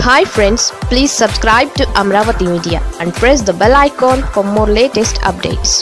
hi friends please subscribe to Amaravati media and press the bell icon for more latest updates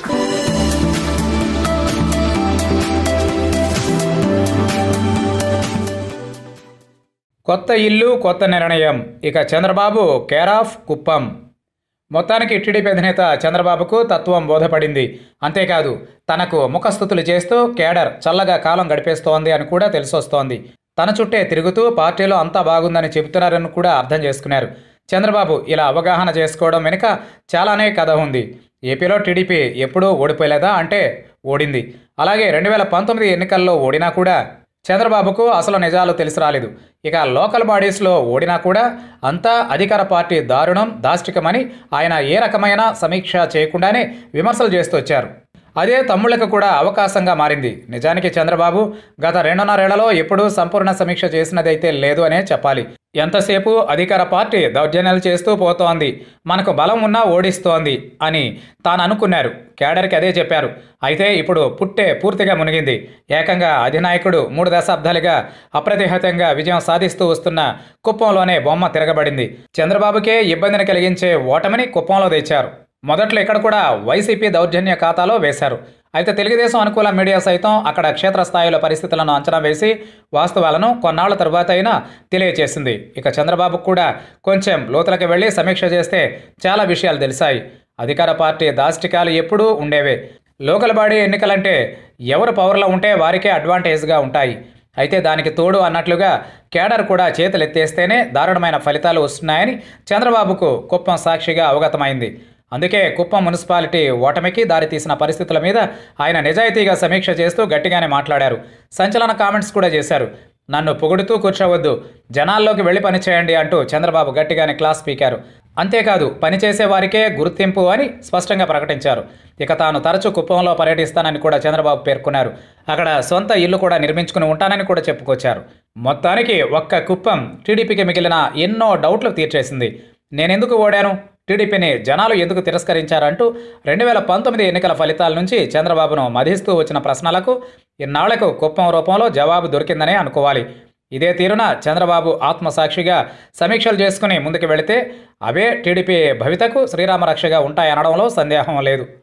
కొత్త ఇల్లు కొత్త నిర్ణయం ఇక చంద్రబాబు కేర్ ఆఫ్ కుప్పం మొత్తానికి టీడీపీ అధినేత చంద్రబాబుకు తత్వం బోధపడింది అంతేకాదు తనకు ముఖస్థుతులు చేస్తూ కేడర్ చల్లగా కాలం గడిపేస్తోంది అని కూడా తెలిసొస్తోంది తన చుట్టే తిరుగుతూ పార్టీలో అంతా బాగుందని చెబుతున్నారని కూడా అర్థం చేసుకున్నారు చంద్రబాబు ఇలా అవగాహన చేసుకోవడం వెనుక చాలానే కథ ఉంది ఏపీలో టీడీపీ ఎప్పుడూ ఓడిపోలేదా అంటే ఓడింది అలాగే రెండు వేల పంతొమ్మిది ఎన్నికల్లో ఓడినా కూడా చంద్రబాబుకు అసలు నిజాలు తెలిసి రాలేదు ఇక లోకల్ బాడీస్లో ఓడినా కూడా అంతా అధికార పార్టీ దారుణం దాష్టికమని ఆయన ఏ రకమైన సమీక్ష చేయకుండానే విమర్శలు చేస్తూ వచ్చారు అదే తమ్ముళ్లకు కూడా అవకాశంగా మారింది నిజానికి చంద్రబాబు గత రెండున్నరేళ్లలో ఎప్పుడూ సంపూర్ణ సమీక్ష చేసినదైతే లేదు అనే చెప్పాలి ఎంతసేపు అధికార పార్టీ దౌర్జన్యాలు చేస్తూ పోతోంది మనకు బలం ఉన్నా ఓడిస్తోంది అని తాను అనుకున్నారు కేడర్కి అదే చెప్పారు అయితే ఇప్పుడు పుట్టే పూర్తిగా మునిగింది ఏకంగా అధినాయకుడు మూడు దశాబ్దాలుగా అప్రతిహతంగా విజయం సాధిస్తూ వస్తున్న కుప్పంలోనే బొమ్మ తిరగబడింది చంద్రబాబుకే ఇబ్బందిని కలిగించే ఓటమిని కుప్పంలో తెచ్చారు మొదట్లో ఇక్కడ కూడా వైసీపీ దౌర్జన్య ఖాతాలో వేశారు అయితే తెలుగుదేశం అనుకూల మీడియా సైతం అక్కడ క్షేత్రస్థాయిలో పరిస్థితులను అంచనా వేసి వాస్తవాలను కొన్నాళ్ల తరువాత అయినా తెలియచేసింది ఇక చంద్రబాబు కూడా కొంచెం లోతులకు వెళ్ళి సమీక్ష చేస్తే చాలా విషయాలు తెలిసాయి అధికార పార్టీ దాష్టికాలు ఎప్పుడూ ఉండేవే లోకల్ బాడీ ఎన్నికలంటే ఎవరు పవర్లో ఉంటే వారికే అడ్వాంటేజ్గా ఉంటాయి అయితే దానికి తోడు అన్నట్లుగా కేడర్ కూడా చేతులు ఎత్తేస్తేనే దారుణమైన ఫలితాలు వస్తున్నాయని చంద్రబాబుకు కుప్పం సాక్షిగా అవగతమైంది అందుకే కుప్పం మున్సిపాలిటీ ఓటమికి దారితీసిన పరిస్థితుల మీద ఆయన నిజాయితీగా సమీక్ష చేస్తూ గట్టిగానే మాట్లాడారు సంచలన కామెంట్స్ కూడా చేశారు నన్ను పొగుడుతూ కూర్చోవద్దు జనాల్లోకి వెళ్ళి పనిచేయండి అంటూ చంద్రబాబు గట్టిగానే క్లాస్ పీకారు అంతేకాదు పనిచేసే వారికే గుర్తింపు అని స్పష్టంగా ప్రకటించారు ఇక తాను తరచూ కుప్పంలో పర్యటిస్తానని కూడా చంద్రబాబు పేర్కొన్నారు అక్కడ సొంత ఇల్లు కూడా నిర్మించుకుని ఉంటానని కూడా చెప్పుకొచ్చారు మొత్తానికి ఒక్క కుప్పం టీడీపీకి మిగిలిన ఎన్నో డౌట్లు తీర్చేసింది నేనెందుకు ఓడాను టీడీపీని జనాలు ఎందుకు తిరస్కరించారంటూ రెండు వేల పంతొమ్మిది ఎన్నికల ఫలితాల నుంచి చంద్రబాబును మధిస్తూ వచ్చిన ప్రశ్నలకు ఇన్నాళ్లకు కుప్పం రూపంలో జవాబు దొరికిందనే అనుకోవాలి ఇదే తీరున చంద్రబాబు ఆత్మసాక్షిగా సమీక్షలు చేసుకుని ముందుకు వెళితే అవే టీడీపీ భవితకు శ్రీరామరక్షగా ఉంటాయనడంలో సందేహం లేదు